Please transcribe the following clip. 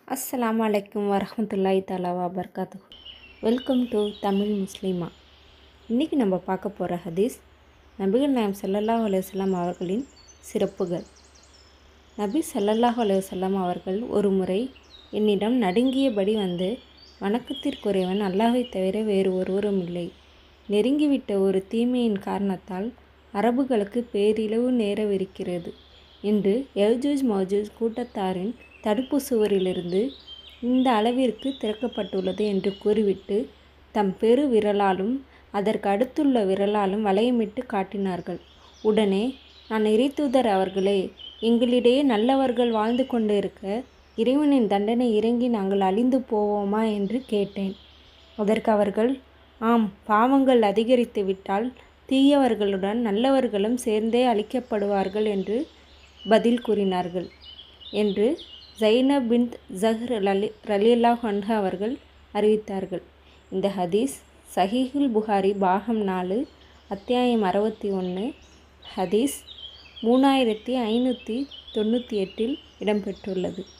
அஸ்ஸலாமு அலைக்கும் வரஹ்மத்துல்லாஹி தஆலா வபர்காத்து வெல்கம் டு தமிழ் முஸ்லிமா இன்றைக்கி நம்ம பார்க்க போகிற ஹதீஸ் நபிகள் நாயம் ஸல்லல்லாஹு அலைஹி வஸல்லம் அவர்களின் சிறப்புகள் நபி ஸல்லல்லாஹு அலைஹி வஸல்லம் அவர்கள் ஒரு முறை என்னிடம் நடுங்கியபடி வந்து வணக்கத்திற்குரியவன் அல்லாஹை தவிர வேறு ஒருவரும் இல்லை நெருங்கிவிட்ட ஒரு தீமையின் காரணத்தால் அரபுகளுக்கு பேரிழவு நேரவிருக்கிறது இன்று எல்ஜூஜ் மௌஜூஜ் கூட்டத்தாரின் தடுப்பு சுவரிலிருந்து இந்த அளவிற்கு திறக்கப்பட்டுள்ளது என்று கூறிவிட்டு தம் பெரு விரலாலும் அதற்கு அடுத்துள்ள விரலாலும் வளையமிட்டு காட்டினார்கள் உடனே நான் இறைத்தூதர் அவர்களே எங்களிடையே நல்லவர்கள் வாழ்ந்து கொண்டிருக்க இறைவனின் தண்டனை இறங்கி நாங்கள் அழிந்து போவோமா என்று கேட்டேன் அதற்கு அவர்கள் ஆம் பாவங்கள் அதிகரித்து விட்டால் தீயவர்களுடன் நல்லவர்களும் சேர்ந்தே அழிக்கப்படுவார்கள் என்று பதில் கூறினார்கள் என்று ஜைனப் பின் ஜஹ்ர் ரலி ரலியல்லாஹ் அன்ஹா அவர்கள் அறிவித்தார்கள் இந்த ஹதீஸ் சஹீஹுல் புகாரி பாகம் நாலு அத்தியாயம் அறுபத்தி ஒன்று ஹதீஸ் மூணாயிரத்தி ஐநூற்றி தொண்ணூற்றி எட்டில் இடம்பெற்றுள்ளது